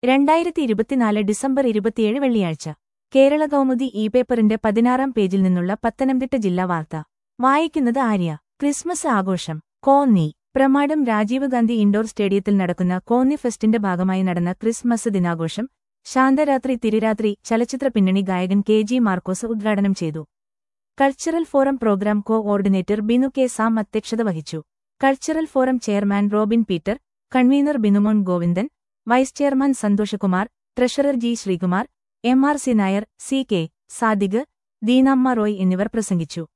രണ്ടായിരത്തി ഇരുപത്തിനാല് ഡിസംബർ ഇരുപത്തിയേഴ് വെള്ളിയാഴ്ച കേരള കൗമുദി ഇ പേപ്പറിന്റെ പതിനാറാം പേജിൽ നിന്നുള്ള പത്തനംതിട്ട ജില്ലാ വാർത്ത വായിക്കുന്നത് ആര്യ ക്രിസ്മസ് ആഘോഷം കോന്നി പ്രമാടം രാജീവ് ഗാന്ധി ഇൻഡോർ സ്റ്റേഡിയത്തിൽ നടക്കുന്ന കോന്നി ഫെസ്റ്റിന്റെ ഭാഗമായി നടന്ന ക്രിസ്മസ് ദിനാഘോഷം ശാന്തരാത്രി തിരുരാത്രി ചലച്ചിത്ര പിന്നണി ഗായകൻ കെ ജി മാർക്കോസ് ഉദ്ഘാടനം ചെയ്തു cultural forum program coordinator Binu K Sam അധ്യക്ഷത വഹിച്ചു cultural forum chairman Robin Peter convener Binumon Govindan vice chairman Santhoshkumar treasurer G Sreekumar M R C Nair C K Sadiq Deenamma Roy എന്നിവർ പ്രസംഗിച്ചു